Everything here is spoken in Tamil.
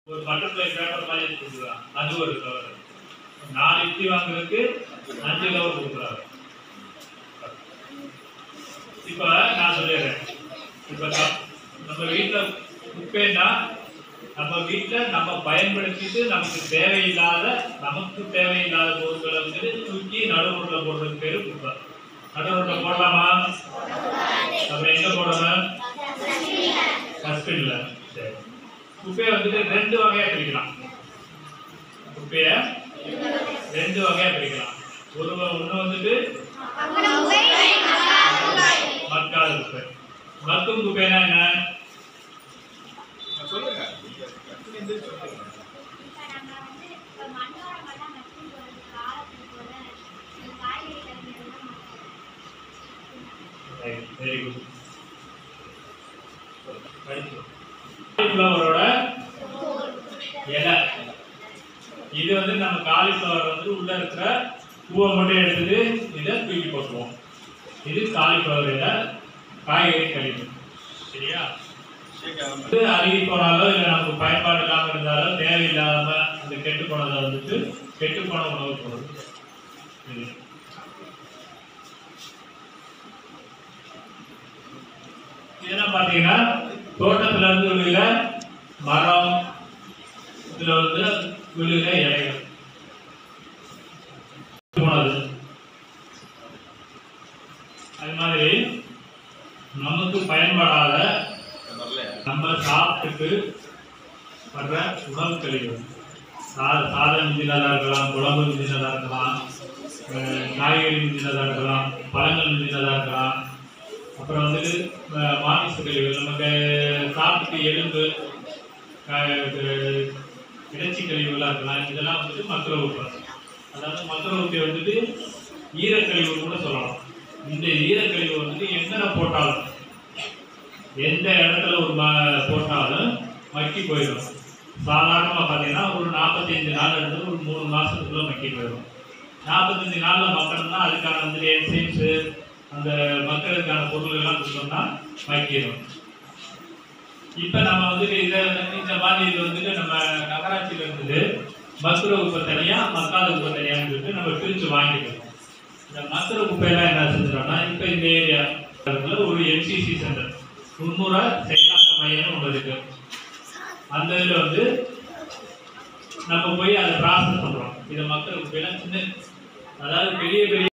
ஒரு பட்டர்ஃப்ளை பேப்பர் மாதிரி கொடுக்குறாங்க அது ஒரு கவர் நாலு இட்லி வாங்குறதுக்கு அஞ்சு கவர் கொடுக்குறாங்க இப்ப நான் சொல்லிடுறேன் இப்ப நம்- நம்ம வீட்டுல குப்பைன்னா நம்ம வீட்டுல நம்ம பயன்படுத்திட்டு நமக்கு தேவையில்லாத நமக்கு தேவையில்லாத பொருட்களை வந்து தூக்கி நடுவுல போடுறதுக்கு பேரு குப்பை நடுவுல போடலாமா அப்புறம் எங்க போடணும் டஸ்ட்பின்ல சரி குப்பையை வந்துட்டு ரெண்டு வகையா பிரிக்கலாம் குப்பைய ரெண்டு வகையா பிரிக்கலாம் ஒரு வ- ஒண்ணு வந்துட்டு மக்காத குப்பை மக்கும் குப்பைனா என்ன சொல்லுங்க டக்குனு எந்திரிச்சு சொல்லுங்க. இப்ப நம்ம வந்து இப்ப மண்ணோரமெல்லாம் மக்கும் போறது காலத்துக்கு போல இந்த காய்கறி கறிகளெல்லாம் மக்கும். வெரி குட் காலிஃப்ளவரோட இலை இது வந்து நம்ம காலிஃப்ளவர் வந்து உள்ள இருக்கிற பூவை மட்டும் எடுத்துட்டு இதை தூக்கி போட்டுருவோம் இது காலிஃப்ளவர் இலை காய்கறி கழிவு சரியா ஷேக் ஆகாம. வந்து அழுகி போனாலோ இல்லை நமக்கு பயன்பாடு இல்லாமல் இருந்தாலோ தேவையில்லாம அந்த கெட்டு போனதை வந்துட்டு கெட்டு போன உணவுப் பொருள் இது இதெல்லாம் பார்த்தீங்கன்னா தோட்டத்துல இருந்து விழுகிற மரம் இதுல வந்து விழுகிற இலைகள் போனது அது மாதிரி நமக்கு பயன்படாத வரலையா? நம்ம சாப்பிட்டுட்டு வர்ற உணவு கழிவு சா சாதம் மிஞ்சினதாக இருக்கலாம் குழம்பு மிஞ்சினதாக இருக்கலாம் அஹ் காய்கறி மிஞ்சினதாக இருக்கலாம் பழங்கள் மிஞ்சினதாக இருக்கலாம் அப்புறம் வந்துட்டு அஹ் மாமிச கழிவுகள் நமக்கு சாப்பிட்டு எலும்பு அஹ் இது இறைச்சி கழிவுகளாக இருக்கலாம் இதெல்லாம் வந்துட்டு மக்கள் உட்பட அதாவது மக்கள் உப்பை வந்துட்டு ஈரக்கழிவு கூட சொல்லலாம் இந்த ஈரக்கழிவு வந்துட்டு எங்கன போட்டாலும் எந்த இடத்துல ஒரு ம- போட்டாலும் மக்கி போயிடும் சாதாரணமாக பார்த்தீங்கன்னா ஒரு நாற்பத்தஞ்சு நாள் எடுத்து ஒரு மூணு மாசத்துக்குள்ள மக்கி போயிடும் நாற்பத்தஞ்சு நாளில் மக்கணும்னா அதுக்கான வந்து என்சைம்ஸு அந்த மக்களுக்கான பொருள் எல்லாம் கொடுத்தோம்னா மக்கிடும் இப்போ நம்ம வந்துட்டு இதை இந்த மாதிரி இது வந்துட்டு நம்ம நகராட்சியில் இருந்தது மக்குற குப்பை தனியாக மக்காத குப்பை தனியான்னு சொல்லிட்டு நம்ம பிரித்து வாங்கிக்கிறோம் இந்த மக்குற குப்பையெல்லாம் என்ன செஞ்சிடோம்னா இப்போ இந்த ஏரியா ஒரு எம்சிசி சென்டர் முன்னூறா செயலாக்க மையம் ஒன்று இருக்கு அந்த இதில் வந்து நம்ம போய் அதை ப்ராசஸ் பண்ணுறோம் இதை மக்கள் குப்பையெல்லாம் சின்ன அதாவது பெரிய பெரிய